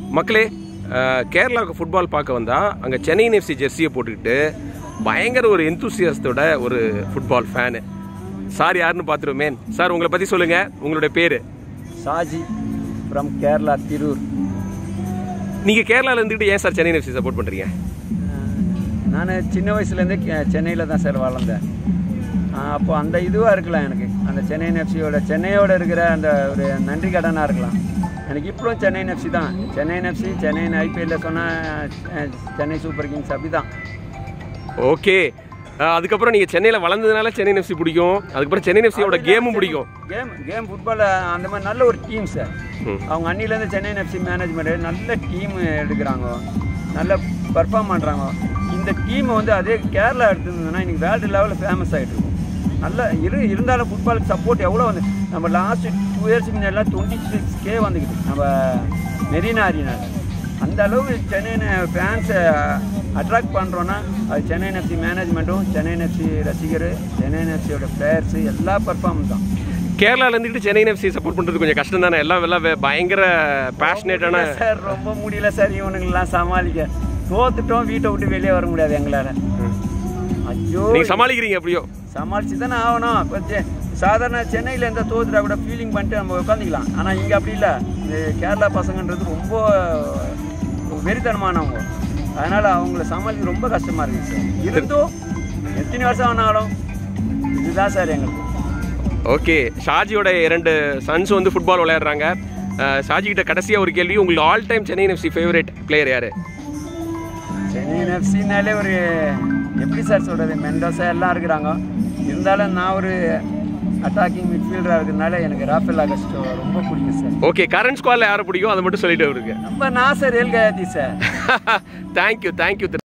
மக்களே அஹ், கேரளாவுக்கு ஃபுட்பால் பார்க்க வந்தா அங்கே சென்னை எஃப்சி ஜெர்சியை போட்டுக்கிட்டு பயங்கர ஒரு எந்தூசியஸ்டோட ஒரு ஃபுட்பால் ஃபேனு சார் யாருன்னு பார்த்துருவோமே சார் உங்களை பற்றி சொல்லுங்கள் உங்களுடைய பேர் ஷாஜி ஃப்ரம் கேரளா திரூர் நீங்கள் கேரளாவில் இருந்துக்கிட்டு ஏன் சார் சென்னை எஃப்சி சப்போர்ட் பண்ணுறீங்க நான் சின்ன வயசுலேருந்தே சென்னையில் தான் சார் வளர்ந்தேன் அப்போ அந்த இதுவாக இருக்கலாம் எனக்கு அந்த சென்னை எஃப்சியோட சென்னையோட இருக்கிற அந்த ஒரு நன்றி கடனாக இருக்கலாம் எனக்கு இப்பவும் சென்னை எஃப்சி தான் சென்னை எஃப்சி சென்னை ஐபிஎல்ல சொன்னால் சென்னை சூப்பர் கிங்ஸ் அப்படி தான் ஓகே அதுக்கப்புறம் நீங்கள் சென்னையில் வளர்ந்ததுனால சென்னை எஃப்சி பிடிக்கும் அதுக்கப்புறம் சென்னை எஃப்சியோட கேமும் பிடிக்கும் கேம் கேம் ஃபுட்பால் அந்த மாதிரி நல்ல ஒரு டீம் சார் ம். அவங்க அன்னிலேருந்து சென்னை எஃப்சி மேனேஜ்மெண்ட் நல்ல டீம் எடுக்கிறாங்க நல்ல பர்ஃபார்ம் பண்ணுறாங்க இந்த டீமை வந்து அதே கேரளா எடுத்திருந்ததுன்னா இன்னைக்கு வேர்ல்டு லெவலில் ஃபேமஸ் ஆகிட்டு இருக்கும் நல்ல இரு இருந்தாலும் ஃபுட்பாலுக்கு சப்போர்ட் எவ்வளோ வந்து நம்ம லாஸ்ட் டூ இயர்ஸ் முன்னாடிலாம் டுவெண்ட்டி சிக்ஸ் கே வந்துக்குது நம்ம மெரினா அரினால அந்த அளவுக்கு சென்னை ஃபேன்ஸை அட்ராக்ட் பண்ணுறோன்னா அது சென்னை எஃப்சி மேனேஜ்மெண்ட்டும் சென்னை எஃப்சி ரசிகர் சென்னை எஃப்சியோட பிளேயர்ஸு எல்லா பர்ஃபார்மன்ஸ் தான் கேரளாவில் இருந்துக்கிட்டு சென்னை எஃப்சி சப்போர்ட் பண்ணுறது கொஞ்சம் கஷ்டம் தானே எல்லாம் எல்லாம் வே- பயங்கர பேஷனேட்டான இல்ல சார் ரொம்ப முடியல சார் இவனுங்கெல்லாம் சமாளிக்க தோத்துட்டோம் வீட்டை விட்டு வெளியே வர முடியாது எங்களால ஐயோ நீங்கள் சமாளிக்கிறீங்க எப்படியோ சமாளிச்சு தானே ஆகணும் இப்போ செ- சாதாரண சென்னையில் இருந்த தோத்துட்டா கூட ஃபீலிங் பண்ணிட்டு நம்ம உட்காந்துக்கலாம் ஆனால் இங்கே அப்படி இல்லை இந்த கேரளா பசங்கன்றது ரொம்ப வெறித்தனமானவங்க அதனால் அவங்கள சமாளிக்க ரொம்ப கஷ்டமாக இருக்குது சார் இருந்தும் எத்தனை வருஷம் ஆனாலும் இதுதான் சார் எங்களுக்கு ஓகே ஷாஜியோட இரண்டு சன்ஸ் வந்து ஃபுட்பால் விளையாடுறாங்க அஹ், ஷாஜி கிட்ட கடைசியாக ஒரு கேள்வி உங்களுக்கு all time Chennai FC favourite player யாரு சென்னை எஃப்சினாலே ஒரு எப்படி சார் சொல்கிறது மெண்டோஸா எல்லாம் இருக்கிறாங்க இருந்தாலும் நான் ஒரு அட்டாக்கிங் மிட்ஃபீல்டராக இருக்கிறதுனால எனக்கு ராஃபேல் அகஸ்டோ ரொம்ப பிடிக்கும் சார் ஓகே கரண்ட் ஸ்குவாடில் யாரை பிடிக்கும் அதை மட்டும் சொல்லிட்டு அவருக்கு நம்ம Nasser El Khayati sir thank you thank you